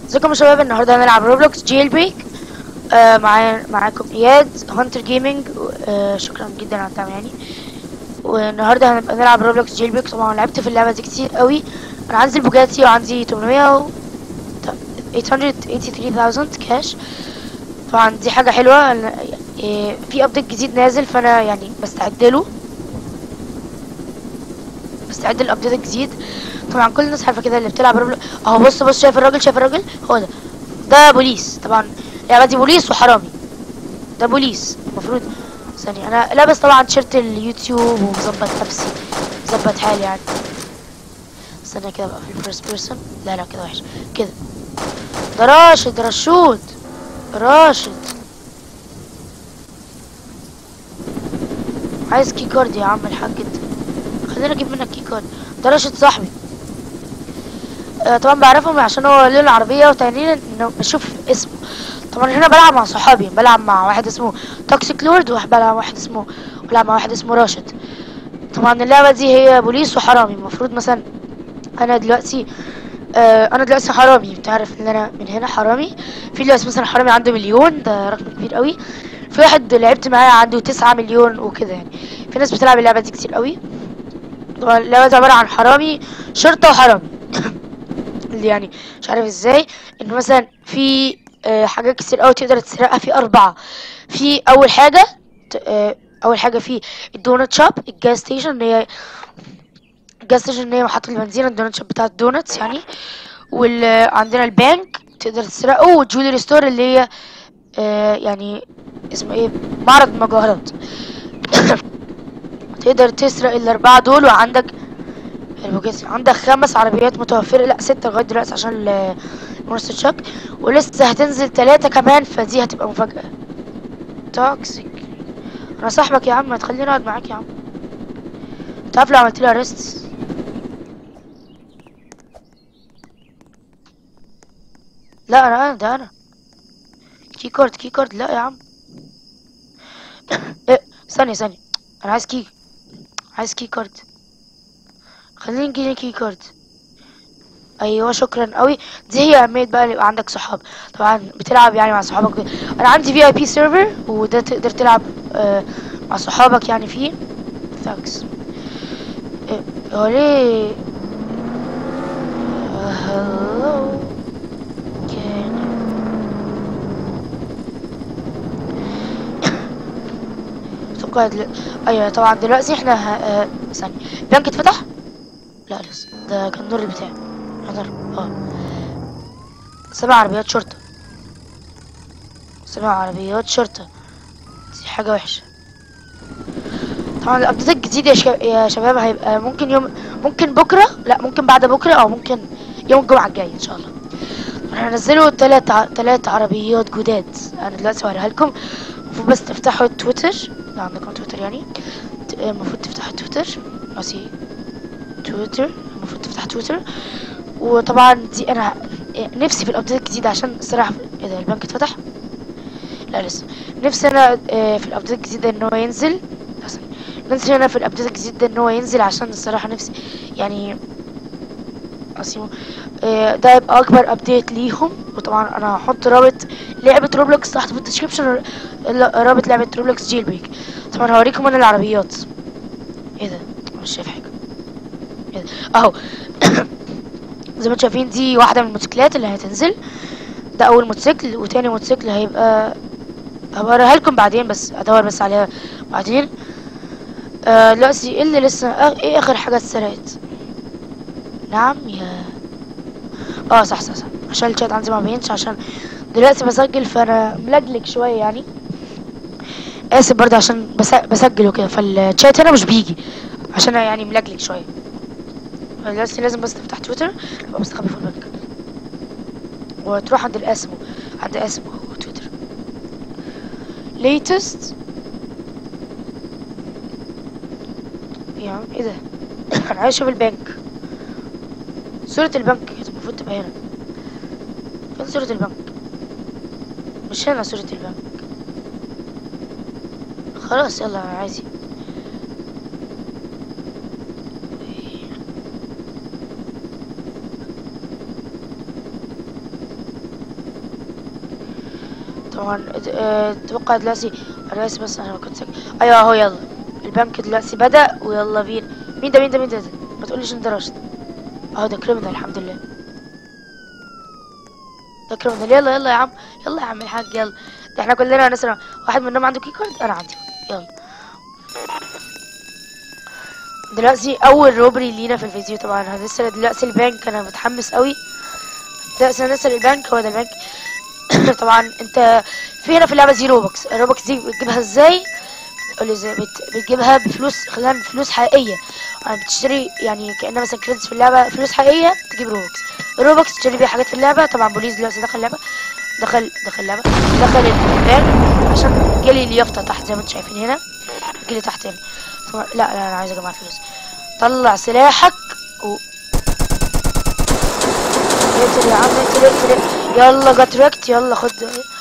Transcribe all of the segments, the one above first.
ازيكم يا شباب النهارده هنلعب روبلوكس جيل بريك آه معايا معاكم اياد هانتر جيمنج آه شكرا جدا على الدعم يعني والنهارده هنبقى نلعب روبلوكس جيل بريك طبعا لعبت في اللعبه دي كتير قوي انا عندي البوجاتي وعندي 800 و 883000 كاش طبعا دي حاجه حلوه أنا- إيه، في ابديت جديد نازل فانا يعني بستعد له بستعد للابديت الجديد طبعا كل الناس عارفه كده اللي بتلعب روبلوكس اهو بص بص شايف الراجل شايف الراجل هو ده ده بوليس طبعا اللعبه دي بوليس وحرامي ده بوليس المفروض ثانية انا لابس طبعا تيشيرت اليوتيوب ومظبط نفسي مظبط حالي يعني استنى كده بقى في الفيرست بيرسون لا لا كده وحش كده ده راشد رشود راشد عايز كي كارد يا عم الحاج انت خلينا اجيب منك كي كارد ده راشد صاحبي آه، طبعا بعرفهم عشان هو لون العربية وتانيين انه بشوف اسمه طبعا هنا بلعب مع صحابي بلعب مع واحد اسمه توكسيك لورد وواحد بلعب مع واحد اسمه بلعب مع واحد اسمه راشد طبعا اللعبة دي هي بوليس وحرامي المفروض مثلا انا دلوقتي آه انا دلوقتي حرامي بتعرف ان انا من هنا حرامي في دلوقتي مثلا حرامي عنده مليون ده رقم كبير قوي في واحد لعبت معاه عنده تسعة مليون وكده يعني في ناس بتلعب اللعبة دي كتير قوي طبعا اللعبة دي عبارة عن حرامي شرطة وحرامي اللي يعني مش عارف ازاي انه مثلا في آه، حاجات كتير قوي تقدر تسرقها في اربعة في اول حاجة ت- آه، اول حاجة في الدونت شوب الجاز ستيشن اللي هي الجاز ستيشن اللي هي محطة البنزين الدونت شوب بتاعت الدونتس يعني وعندنا البنك تقدر تسرقه والجولري ستور اللي هي آه، يعني اسمه ايه معرض مجوهرات تقدر تسرق الاربعة دول وعندك البوجيس عندك خمس عربيات متوفرة لا ستة لغاية دلوقتي عشان ال- المونستر شاك ولسه هتنزل تلاتة كمان فدي هتبقى مفاجأة توكسيك انا صاحبك يا عم ما تخليني اقعد معاك يا عم تعرف لو عملت لي ارست لا انا ده انا كي كارد كي كارد لا يا عم إيه ثانية ثانية انا عايز كي عايز كي كارد خليني نجيلي كي كارد ايوه شكرا قوي دي هي اهميه بقى اللي يبقى عندك صحاب طبعا بتلعب يعني مع صحابك كده. انا عندي في اي بي سيرفر وده تقدر تلعب آه مع صحابك يعني فيه ثانكس هو ليه هلو اتوقع دل... ايوه طبعا دلوقتي احنا ه... آه، ثانية البنك اتفتح؟ لا لسه ده كان النور بتاعي حضر اه سبع عربيات شرطة سبع عربيات شرطة دي حاجة وحشة طبعا الابديت الجديد يا, شا... يا شباب هيبقى ممكن يوم ممكن بكرة لا ممكن بعد بكرة او ممكن يوم الجمعة الجاي ان شاء الله هنزلوا تلات ع... تلات عربيات جداد انا دلوقتي هوريها لكم المفروض بس تفتحوا تويتر لو عندكم تويتر يعني ت- المفروض تفتحوا تويتر قصدي تويتر المفروض تفتح تويتر وطبعا دي انا نفسي في الابديت الجديد عشان الصراحه ايه ده البنك اتفتح لا لسه نفسي انا آه، في الابديت الجديد ده ان هو ينزل لا، ثانية. نفسي انا في الابديت الجديد ده ان هو ينزل عشان الصراحه نفسي يعني أسيبه. آه، ده يبقى اكبر ابديت ليهم وطبعا انا هحط رابط لعبه روبلوكس تحت في الديسكربشن رابط لعبه روبلوكس جيل بريك طبعا هوريكم انا العربيات ايه ده مش شايف حاجه ايه ده اهو زي ما انتم شايفين دي واحده من الموتوسيكلات اللي هتنزل ده اول موتوسيكل وتاني موتوسيكل هيبقى هوريها لكم بعدين بس ادور بس عليها بعدين آه دلوقتي ايه اللي لسه آه ايه اخر حاجه اتسرقت نعم يا اه صح صح صح عشان الشات عندي ما بينش عشان دلوقتي بسجل فانا ملجلج شويه يعني اسف برضه عشان بس بسجل وكده فالشات هنا مش بيجي عشان أنا يعني ملجلج شويه دلوقتي لازم بس تفتح تويتر ابقى مستخبي في البنك وتروح عند الاسمو عند اسمو هو تويتر latest يا عم ايه ده انا عايز اشوف البنك صورة البنك كانت المفروض تبقى هنا فين صورة البنك مش هنا صورة البنك خلاص يلا انا عايز طبعا اه، اتوقع دلوقتي انا اسف بس انا كنت ساكت ايوه اهو يلا البنك دلوقتي بدأ ويلا بينا مين ده مين ده مين ده, ده؟ ما تقوليش انت راشد اهو ده كريمنال الحمد لله ده كريمنال يلا يلا يا عم يلا يا عم الحاج يلا ده احنا كلنا نسرع واحد منهم عنده كي كارد انا عندي يلا دلوقتي اول روبري لينا في الفيديو طبعا هنسرق دلوقتي البنك انا متحمس قوي دلوقتي هنسرق البنك هو ده البنك طبعا انت في هنا في اللعبه دي روبوكس الروبوكس دي بتجيبها ازاي قولي ازاي بت... بتجيبها بفلوس خلينا بفلوس حقيقيه يعني بتشتري يعني كانها مثلا كريدتس في اللعبه فلوس حقيقيه تجيب روبوكس الروبوكس تشتري بيها حاجات في اللعبه طبعا بوليس دلوقتي دخل اللعبه دخل دخل اللعبه دخل البنك عشان جالي اليافطه تحت زي ما انتم شايفين هنا جالي تحت هنا طبعا لا لا انا عايز اجمع الفلوس طلع سلاحك و اقتل يا عم اقتل اقتل يلا جت ريكت يلا خد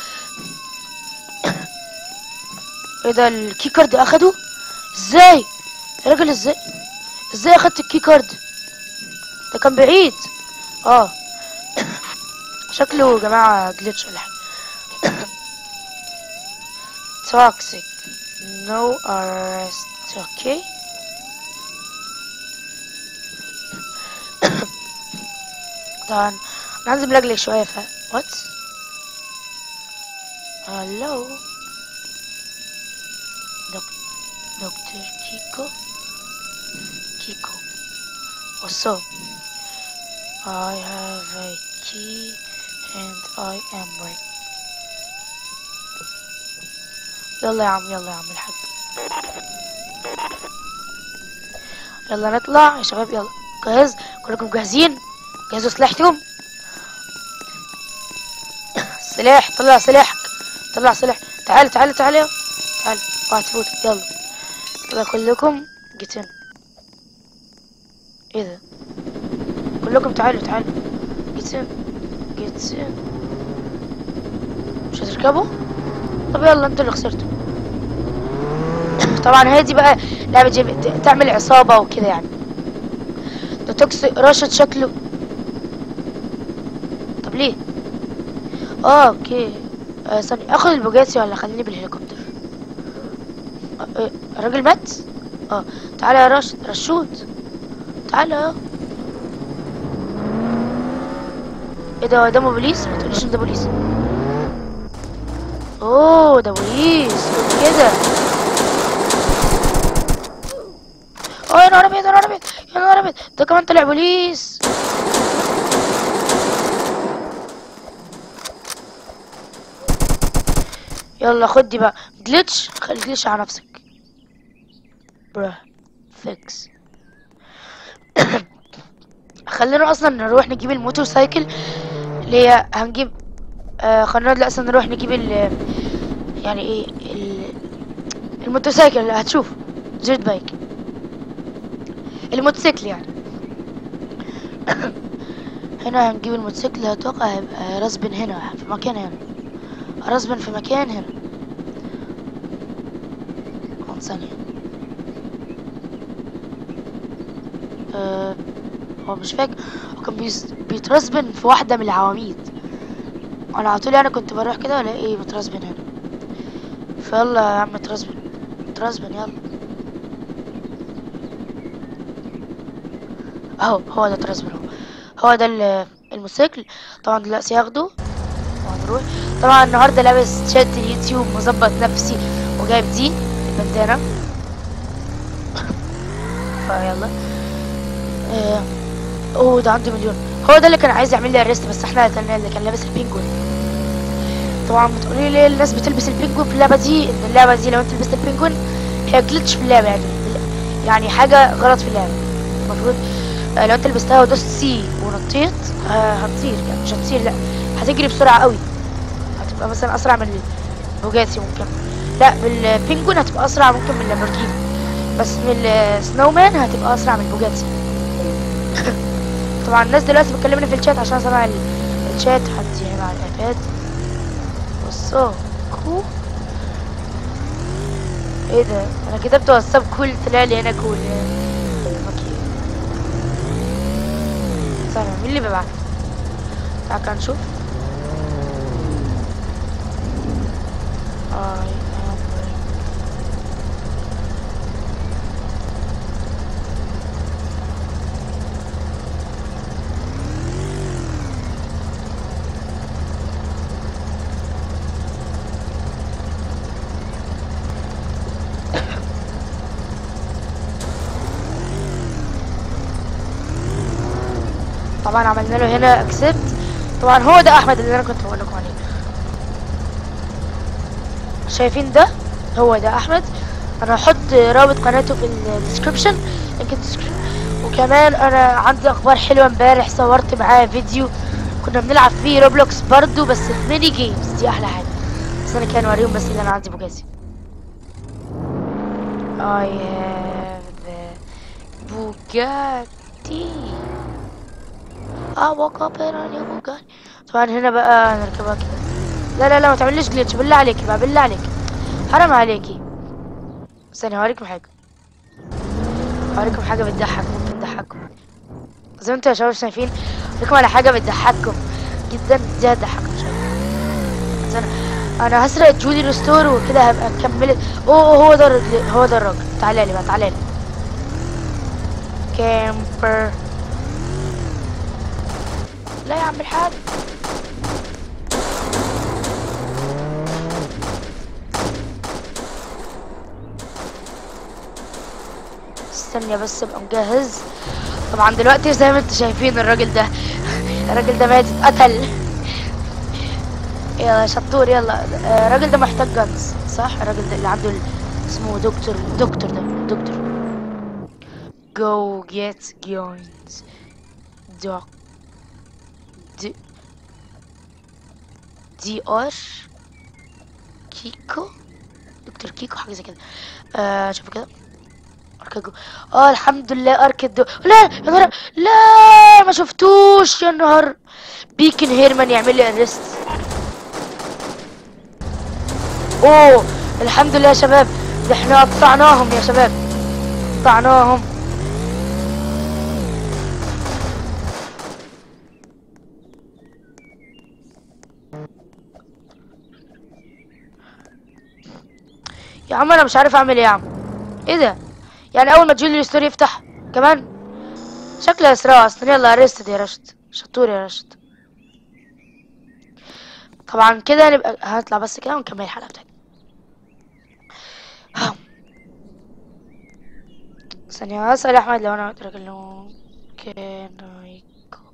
ايه ده الكي كارد اخده ازاي يا راجل ازاي ازاي اخدت الكي كارد ده كان بعيد اه شكله يا جماعة جلitch ولا حاجة toxic no arrest okay طبعا انا هنزل رجلك شوية ف what hello دك... دكتور كيكو كيكو what's up I have a key and I am right يلا يا عم يلا يا عم الحاج يلا نطلع يا شباب يلا جاهز كلكم جاهزين جهزوا سلاحكم سلاح طلع سلاحك طلع سلاح تعال تعال تعال يلا تعال اوعى تفوت يلا يلا كلكم جيتن ايه ده كلكم تعالوا تعالوا جيتن جيتن مش هتركبوا طب يلا انتوا اللي خسرتوا طبعا هي دي بقى لعبة جي ت- تعمل عصابة وكده يعني ده توكسي راشد شكله طب ليه اه اوكي آه ثانية اخد البوجاتي ولا خليني بالهليكوبتر آه، آه، الراجل مات اه تعالى يا راشد رشود تعالى يا ايه ده ده بوليس ما تقوليش ان ده بوليس اوه ده بوليس كده اوه يا نهار ابيض يا نهار ابيض يا نهار ابيض ده كمان طلع بوليس يلا خد دي بقى جلitch خلي جلitch على نفسك بره فيكس خلينا اصلا نروح نجيب الموتور سايكل اللي هي هنجيب آه خلينا دلوقتي اصلا نروح نجيب ال يعني ايه ال- الموتوسيكل اللي هتشوف جيت بايك الموتوسيكل يعني هنا هنجيب الموتوسيكل اتوقع هيبقى رسبن هنا في مكان هنا رسبن في مكان هنا كمان ثانية أه هو مش فاكر هو كان بيس- بيترسبن في واحدة من العواميد انا على طول انا كنت بروح كده الاقيه مترسبن هنا فيلا يا عم ترسبن ترسبن يلا اهو هو ده ترسبن اهو هو ده ال- الموتوسيكل طبعا دلوقتي هاخده وهنروح طبعا النهارده لابس شات اليوتيوب مظبط نفسي وجايب دي البندانه فيلا آه، اوه ده عنده مليون هو ده اللي كان عايز يعمل لي ارست بس احنا قتلناه اللي كان لابس البينجوين طبعا بتقولي ليه الناس بتلبس البينجوين في اللعبه دي ان اللعبه دي لو انت لبست البينجوين هي جلتش في اللعبه يعني يعني حاجه غلط في اللعبه المفروض آه، لو انت لبستها ودوست سي ونطيت آه، هتطير يعني مش هتطير لا هتجري بسرعه قوي هتبقى مثلا اسرع من البوجاتي ممكن لا بالبينجوين هتبقى اسرع ممكن من اللامبورجيني بس من السنو مان هتبقى اسرع من البوجاتي طبعا الناس دلوقتي بتكلمني في الشات عشان سامع ال- الشات عندي هنا على الايباد واتساب كول ايه ده انا كتبت واتساب كول طلع لي هنا كول اوكي ثانية مين اللي بيبعت تعال كده نشوف I am wearing طبعا عملنا له هنا اكسبت طبعا هو ده احمد اللي انا كنت بقول لكم عليه شايفين ده هو ده احمد انا هحط رابط قناته في الديسكربشن لينك الديسكربشن وكمان انا عندي اخبار حلوه امبارح صورت معاه فيديو كنا بنلعب فيه روبلوكس برضو بس في ميني جيمز دي احلى حاجه بس انا كان اوريهم بس اللي انا عندي بوجازي I have the Bugatti I woke up in a new Bugatti طبعا هنا بقى نركبها كده لا لا لا ما تعمليش جليتش بالله عليكي بقى بالله عليكي حرام عليكي ثانية هوريكم حاجة هوريكم حاجة بتضحك ممكن تضحككم زي ما انتوا يا شباب شايفين هوريكم على حاجة بتضحككم جدا دي هتضحككم شوية بس انا انا هسرق جولي ريستور وكده هبقى كملت اوه هو ده الراجل- هو ده الراجل تعالى لي بقى تعالى لي كامبر لا يا عم الحاج استني بس ابقى مجهز طبعا دلوقتي زي ما انتوا شايفين الراجل ده الراجل ده مات اتقتل يلا شطور يلا آه، الراجل ده محتاج جنز صح الراجل ده اللي عنده ال- اسمه دكتور دكتور ده دكتور go get guns doc دي دي ار كيكو دكتور كيكو حاجه زي كده آه شوفوا كده اركيدو اه الحمد لله اركيدو لا يا نهار لا ما شفتوش يا نهار بيكن هيرمان يعمل لي ارست اوه الحمد لله يا شباب ده احنا قطعناهم يا شباب قطعناهم يا عم انا مش عارف اعمل ايه يا عم ايه ده يعني اول ما تجيلي الستوري يفتح كمان شكله اسراء اصلا يلا ارستد يا رشد شطور يا رشد طبعا كده نبقى هطلع بس كده ونكمل الحلقه بتاعتنا ها. ثانية اسأل احمد لو انا قلت لك انه كان يكون-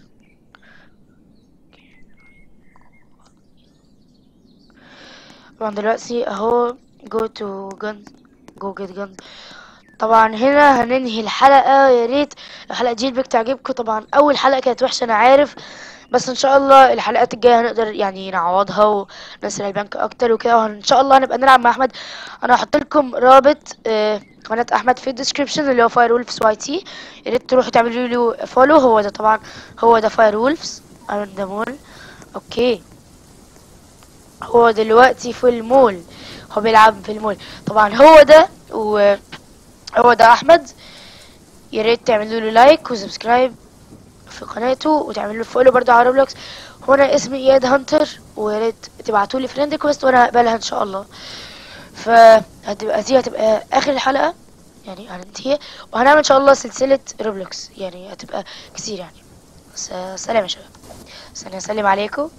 طبعا دلوقتي اهو جو تو جن جو جيت جن طبعا هنا هننهي الحلقة يا ريت الحلقة دي البيك تعجبكم طبعا أول حلقة كانت وحشة أنا عارف بس إن شاء الله الحلقات الجاية هنقدر يعني نعوضها ونسرق البنك أكتر وكده وإن شاء الله هنبقى نلعب مع أحمد أنا هحط لكم رابط آه، قناة أحمد في الديسكريبشن اللي هو فاير وولفز واي تي يا ريت تروحوا تعملوا له فولو هو ده طبعا هو ده فاير وولفز أنا ده مول أوكي هو دلوقتي في المول هو بيلعب في المول طبعا هو ده و هو ده احمد يا ريت تعملوا له لايك وسبسكرايب في قناته وتعملوا له فولو برضه على روبلوكس هو انا اسمي اياد هانتر ويا ريت تبعتوا لي فريند ريكوست وانا هقبلها ان شاء الله فهتبقى دي هتبقى اخر الحلقه يعني هننتهي وهنعمل ان شاء الله سلسله روبلوكس يعني هتبقى كتير يعني بس آه، سلام يا شباب ثانيه اسلم عليكم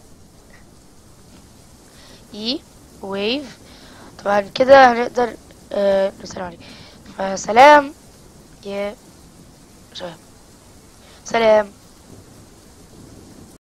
اي ويف طبعا كده هنقدر آه نسلم عليك فسلام يا شباب سلام